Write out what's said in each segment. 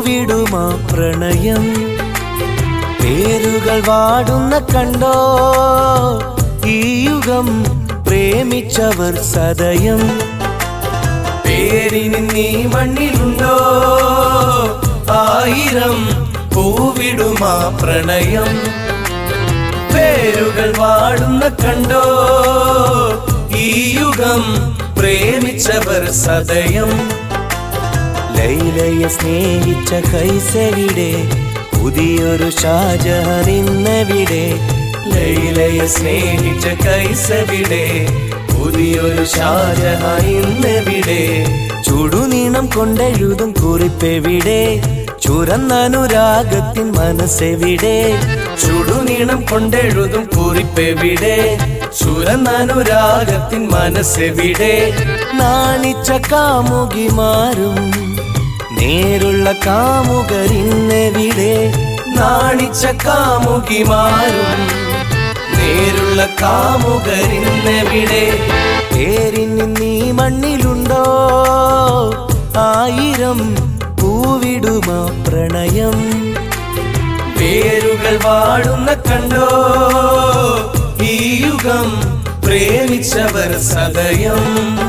പൂവിടുമാ പ്രണയം പേരുകൾ വാടുന്ന കണ്ടോ ഈ യുഗം പ്രേമിച്ചവർ സദയം പേരിന് നീ മണ്ണിലുണ്ടോ ആയിരം പൂവിടുമാ പ്രണയം പേരുകൾ വാടുന്ന കണ്ടോ ഈ യുഗം പ്രേമിച്ചവർ സദയം ലൈലയെ സ്നേഹിച്ച കൈസവിടെ പുതിയൊരു ഷാജഹാൻ ഇന്നവിടെ ലൈലയെ സ്നേഹിച്ച കൈസവിടെ പുതിയൊരു ഷാജഹാൻ ഇന്നവിടെ ചുടുനീണം കൊണ്ടെഴുതും കുറിപ്പെവിടെ ചുരന്നനുരാഗത്തിൻ മനസ്സെവിടെ ചുടുനീണം കൊണ്ടെഴുതും കുറിപ്പെവിടെ ചുരന്നനുരാഗത്തിൻ മനസ്സെവിടെ നാണിച്ച കാമുകി മാറും നേരുള്ള കാമുകരിന്നെവിടെ നാണിച്ച കാമുകി മാറും നേരുള്ള കാമുകരിന്നെവിടെ പേരിന് നീ മണ്ണിലുണ്ടോ ആയിരം പൂവിടുമാ പ്രണയം പേരുകൾ വാടുന്ന കണ്ടോ ഈ യുഗം പ്രേമിച്ചവർ സദയം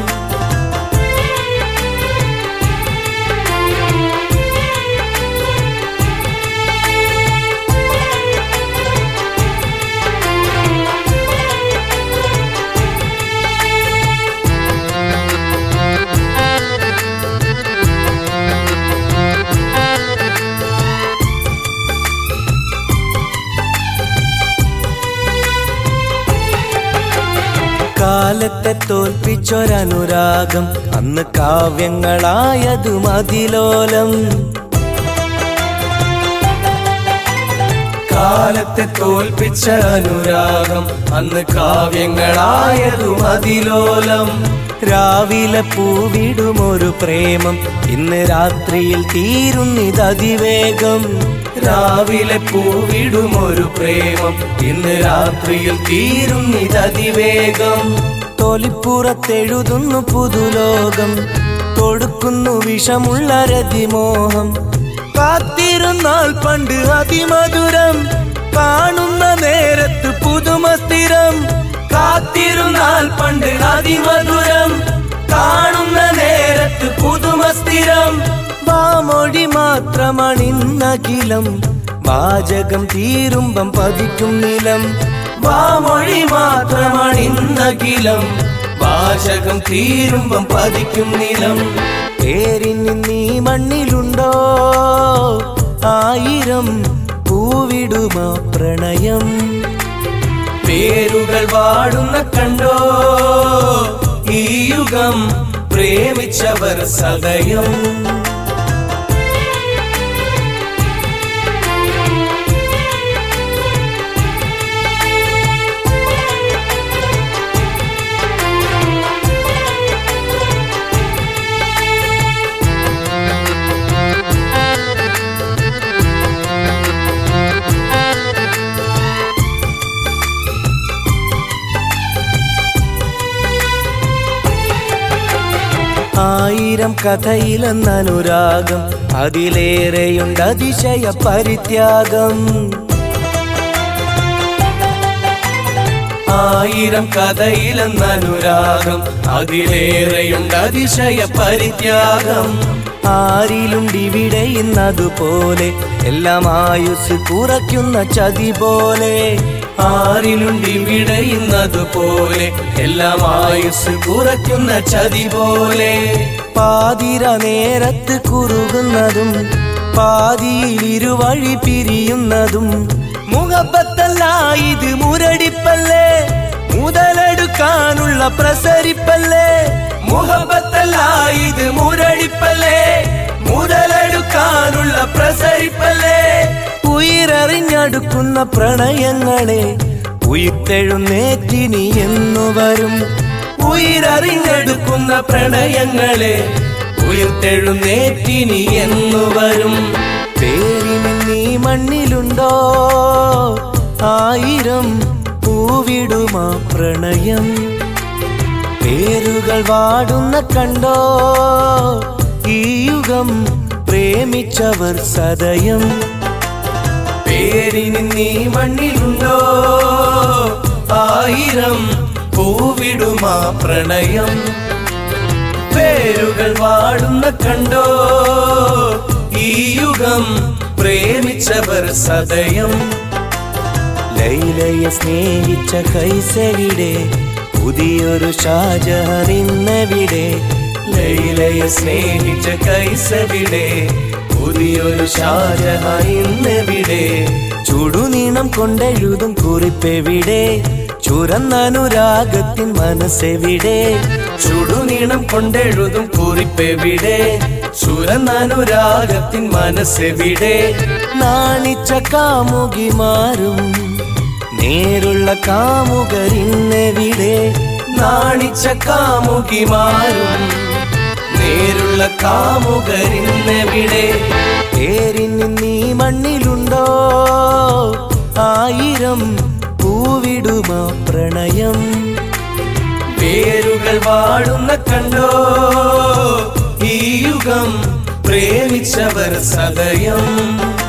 കാലത്തെ തോൽപ്പിച്ചൊരനുരാഗം അന്ന് കാവ്യങ്ങളായതു മതിലോലം കാലത്തെ തോൽപ്പിച്ച അനുരാഗം അന്ന് കാവ്യങ്ങളായതു മതിലോലം രാവിലെ പൂവിടുമൊരു പ്രേമം ഇന്ന് രാത്രിയിൽ തീരുന്നിതതിവേഗം രാവിലെ പൂവിടുമൊരു പ്രേമം ഇന്ന് രാത്രിയിൽ തീരുന്നിതതിവേഗം തൊലിപ്പുറത്തെഴുതുന്നു പുതുലോകം തൊടുക്കുന്നു വിഷമുള്ള രതിമോഹം കാത്തിരുന്നാൽ പണ്ട് അതിമധുരം കാണുന്ന നേരത്ത് പുതുമ സ്ഥിരം കാത്തിരുന്നാൽ പണ്ട് അതിമധുരം കാണുന്ന നേരത്ത് പുതുമ സ്ഥിരം വാമൊഴി മാത്രമണിന്നകിലം വാചകം തീരുമ്പം പതിക്കും നിലം വാമൊഴി മാത്രമണിന്നകിലം വാചകം തീരുമ്പം പതിക്കും നിലം പേരിന് നീ മണ്ണിലുണ്ടോ ആയിരം പൂവിടുമാ പ്രണയം പേരുകൾ വാടുന്ന കണ്ടോ ഈ യുഗം പ്രേമിച്ചവർ സദയം ആയിരം കഥയിലെന്നനുരാഗം അതിലേറെയുണ്ട് അതിശയ പരിത്യാഗം ആയിരം കഥയിലെന്നനുരാഗം അതിലേറെയുണ്ട് അതിശയ പരിത്യാഗം ആരിലുണ്ടിവിടെ ഇന്നതുപോലെ എല്ലാം ആയുസ് കുറയ്ക്കുന്ന ചതി പോലെ ആരിലുണ്ടിവിടെ ഇന്നതുപോലെ എല്ലാം ആയുസ് കുറയ്ക്കുന്ന ചതി പോലെ പാതിര നേരത്ത് കുറുകുന്നതും പാതിയിൽ ഇരുവഴി പിരിയുന്നതും മുഖപ്പത്തല്ല ഇത് മുരടിപ്പല്ലേ മുതലെടുക്കാനുള്ള പ്രസരിപ്പല്ലേ മുഖപ്പത്തല്ല ഇത് മുരടിപ്പല്ലേ മുതലെടുക്കാനുള്ള പ്രസരിപ്പല്ലേ ഉയരറിഞ്ഞടുക്കുന്ന പ്രണയങ്ങളെ ഉയർത്തെഴുന്നേറ്റിനി എന്നു വരും ഉയരറിഞ്ഞെടുക്കുന്ന പ്രണയങ്ങളെ ഉയർത്തെഴുന്നേറ്റിനി എന്നു വരും പേരിന് നീ മണ്ണിലുണ്ടോ ആയിരം പൂവിടുമാ പ്രണയം പേരുകൾ വാടുന്ന കണ്ടോ ഈ യുഗം പ്രേമിച്ചവർ സദയം പേരിന് നീ മണ്ണിലുണ്ടോ ആയിരം പൂവിടുമാ പ്രണയം പേരുകൾ വാടുന്ന കണ്ടോ ഈ യുഗം പ്രേമിച്ചവർ സദയം ലൈലയെ സ്നേഹിച്ച കൈസവിടെ പുതിയൊരു ഷാജഹാൻ ഇന്നവിടെ ലൈലയെ സ്നേഹിച്ച കൈസവിടെ പുതിയൊരു ഷാജഹാൻ ഇന്നവിടെ ചുടുനീണം കൊണ്ടെഴുതും കുറിപ്പെവിടെ ചുരന്നനുരാഗത്തിൻ മനസ്സെവിടെ ചുടുനീണം കൊണ്ടെഴുതും കുറിപ്പെവിടെ ചുരന്നനുരാഗത്തിൻ മനസ്സെവിടെ നാണിച്ച കാമുകിമാരും നേരുള്ള കാമുകരിന്നെവിടെ നാണിച്ച കാമുകിമാരും നേരുള്ള കാമുകരിന്നെവിടെ പേരിന് നീ മണ്ണിലുണ്ടോ ആയിരം പൂവിടുമാ പ്രണയം പേരുകൾ വാടുന്ന കണ്ടോ ഈ യുഗം പ്രേമിച്ചവർ സദയം